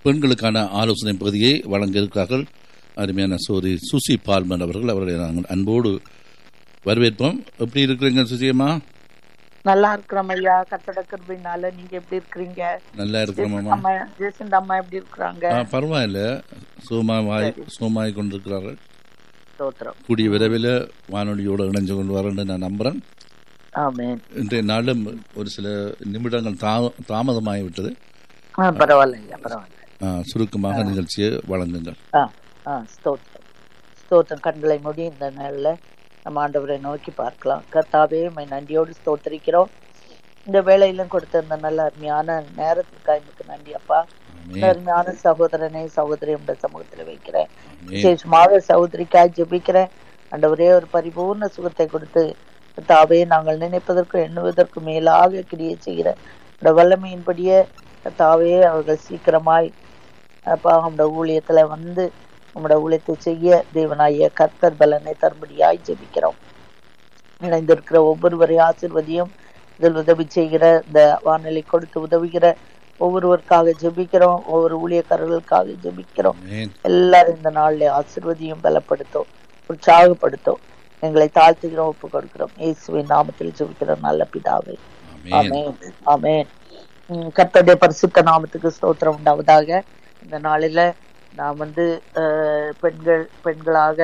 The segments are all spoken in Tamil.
பெண்களுக்கான ஆலோசனை பகுதியை வழங்க இருக்கிறார்கள் அருமையான சோதி சுசி பால்மன் அவர்கள் அவர்களை நாங்கள் அன்போடு வரவேற்போம் எப்படி இருக்கிறீங்க சுசியம்மா நல்லா இருக்கிறோம் ஐயா கத்தட கிருபினால நீங்க எப்படி இருக்கிறீங்க நல்லா இருக்கிறோமாம்மா அம்மா ஜெயசந்த் அம்மா எப்படி இருக்கிறாங்க ஆ, பரவாயில்ல சுகமாய் சுகமாய் கொண்டிருக்கிறார்கள் ஸ்தோத்திரம் கூடிய விரைவில் வானொலியோடு இணைஞ்சு கொண்டு வரேன்னு நான் நம்புகிறேன் ஆமென் இன்றைய நாளும் ஒரு சில நிமிடங்கள் தா தாமதமாகிவிட்டது ஆ, பரவாயில்ல ஐயா பரவாயில்ல ஆ, சுருக்கமாக நிகழ்ச்சியை வழங்குங்கள் ஆ ஆ ஸ்தோத்திரம் ஸ்தோத்திரம் கண்களை மூடி இந்த நாள்ல நம்ம ஆண்டவரை நோக்கி பார்க்கலாம் கர்த்தாவே உம்மை நன்றியோடு ஸ்தோத்திரிக்கிறோம் இந்த வேலையிலும் கொடுத்த இந்த நல்ல அருமையான நேரத்துக்கு எனக்கு நன்றி அப்பா இந்த ஆமென். அருமையான சகோதரனை சகோதரி உடைய சமூகத்தில் வைக்கிறேன் ஆமென். விசேஷமாக சகோதரிக்காய் ஜெபிக்கிறேன் ஆண்டவரே ஒரு பரிபூர்ண சுகத்தை கொடுத்து தாவே நாங்கள் நினைப்பதற்கும் எண்ணுவதற்கும் மேலாக கிரியை செய்கிற இந்த வல்லமையின்படியே தாவே அவர்கள் சீக்கிரமாய் அப்பா உங்களோட ஊழியத்துல வந்து உங்களோட ஊழியத்தை செய்ய தேவனாய கர்த்தர் பலனை தரும்படியாய் ஜெபிக்கிறோம் இணைந்திருக்கிற ஒவ்வொருவரையும் ஆசிர்வதியும் இதில் உதவி செய்கிற இந்த வானொலி கொடுத்து உதவுகிற ஒவ்வொருவருக்காக ஜெபிக்கிறோம் ஒவ்வொரு ஊழியக்காரர்களுக்காக ஜெபிக்கிறோம் ஆமென். எல்லாரும் இந்த நாள்ல ஆசிர்வதியும் பலப்படுத்தும் உற்சாகப்படுத்தும் எங்களை தாழ்த்துகிறோம் ஒப்பு கொடுக்கிறோம் இயேசுவின் நாமத்தில் ஜெபிக்கிறோம் நல்ல பிதாவே ஆமென். ஆமென் ஆமென் உம் கர்த்தருடைய பரிசுத்த நாமத்துக்கு ஸ்தோத்திரம் உண்டாவதாக இந்த நாளில நாம் வந்து அஹ், பெண்கள் பெண்களாக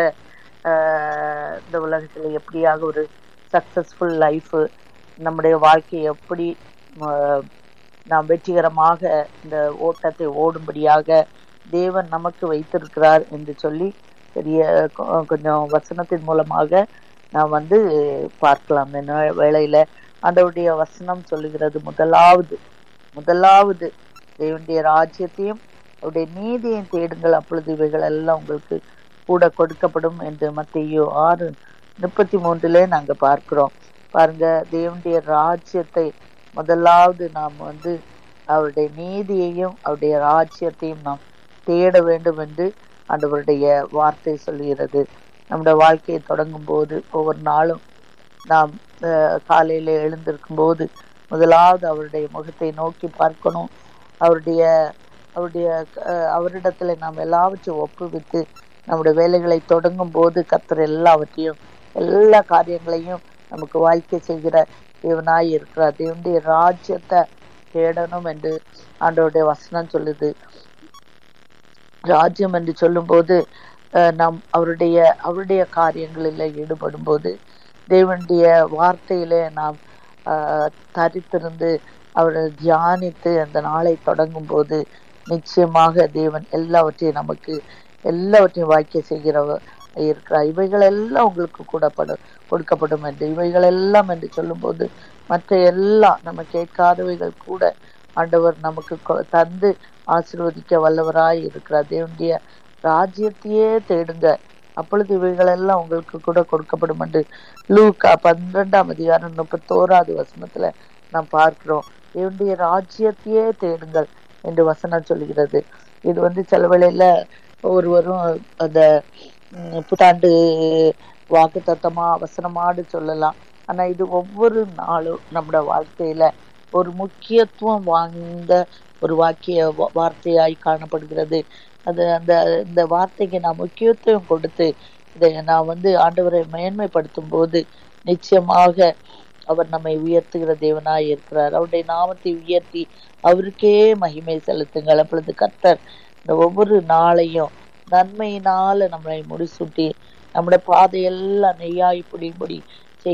அஹ், இந்த உலகத்துல எப்படியாக ஒரு சக்சஸ்ஃபுல் லைஃப் நம்முடைய வாழ்க்கையை எப்படி அஹ், நாம் வெற்றிகரமாக இந்த ஓட்டத்தை ஓடும்படியாக தேவன் நமக்கு வைத்திருக்கிறார் என்று சொல்லி பெரிய கொ- கொஞ்சம் வசனத்தின் மூலமாக நாம் வந்து பார்க்கலாம் இந்த நே- வேளையில ஆண்டவருடைய வசனம் சொல்லுகிறது முதலாவது முதலாவது தேவனுடைய ராஜ்யத்தையும் அவருடைய நீதியையும் தேடுங்கள் அப்பொழுது இவைகள் எல்லாம் உங்களுக்கு கூட கொடுக்கப்படும் என்று மத்தியோ ஆறு முப்பத்தி மூன்றுல நாங்க பார்க்கிறோம் பாருங்க தேவனுடைய ராஜ்யத்தை முதலாவது நாம் வந்து அவருடைய நீதியையும் அவருடைய ராஜ்யத்தையும் நாம் தேட வேண்டும் என்று ஆண்டவருடைய வார்த்தை சொல்லுகிறது நம்முடைய வாழ்க்கையை தொடங்கும் போது ஒவ்வொரு நாளும் நாம் அஹ், காலையில எழுந்திருக்கும் போது முதலாவது அவருடைய முகத்தை நோக்கி பார்க்கணும் அவருடைய அவருடைய அஹ், அவரிடத்துல நாம் எல்லாவற்றையும் ஒப்புவித்து நம்முடைய வேலைகளை தொடங்கும் போது கர்த்தர் எல்லாவற்றையும் எல்லா காரியங்களையும் நமக்கு வாழ்க்கை செய்கிற தேவனாய் இருக்கிறார் தேவனுடைய ராஜ்யத்தை தேடணும் என்று ஆண்டவருடைய வசனம் சொல்லுது ராஜ்யம் என்று சொல்லும்போது அஹ், நாம் அவருடைய அவருடைய காரியங்களில் ஈடுபடும் போது தேவனுடைய வார்த்தையிலே நாம் ஆஹ், தரித்திருந்து அவரை தியானித்து அந்த நாளை தொடங்கும் போது நிச்சயமாக தேவன் எல்லாவற்றையும் நமக்கு எல்லாவற்றையும் வாக்கிய செய்கிறவர் இருக்கிறார் இவைகள் எல்லாம் உங்களுக்கு கூடப்படும் கொடுக்கப்படும் என்று இவைகள் எல்லாம் என்று சொல்லும்போது மற்ற எல்லாம் நம்ம கேட்காதவைகள் கூட ஆண்டவர் நமக்கு கொ- தந்து ஆசீர்வதிக்க வல்லவராய் இருக்கிறார் தேவனுடைய ராஜ்யத்தையே தேடுங்க அப்பொழுது இவைகள் எல்லாம் உங்களுக்கு கூட கொடுக்கப்படும் என்று லூக்கா பன்னிரெண்டாம் அதிகாரம் முப்பத்தோராவது வசனத்துல நாம் பார்க்கிறோம் தேவனுடைய ராஜ்யத்தையே தேடுங்கள் என்று வசனம் சொல்கிறது இது வந்து சில வேளையில ஒருவரும் அந்த ம், புத்தாண்டு வாக்கு தத்தமா அவசரமாடு சொல்லலாம் ஆனா இது ஒவ்வொரு நாளும் நம்முடைய வாழ்க்கையில ஒரு முக்கியத்துவம் வாய்ந்த ஒரு வாக்கிய வா- வார்த்தையாய் காணப்படுகிறது அது அந்த இந்த வார்த்தைக்கு நான் முக்கியத்துவம் கொடுத்து இதை நான் வந்து ஆண்டவரை மேன்மைப்படுத்தும் போது நிச்சயமாக அவர் நம்மை உயர்த்துகிற தேவனாய் இருக்கிறார் அவருடைய நாமத்தை உயர்த்தி அவருக்கே மகிமை செலுத்துங்கள் அப்பொழுது கர்த்தர் இந்த ஒவ்வொரு நாளையும் நன்மையினால நம்மளை முடிசூட்டி நம்முடைய பாதையெல்லாம் நெய்யாய் புடிபடி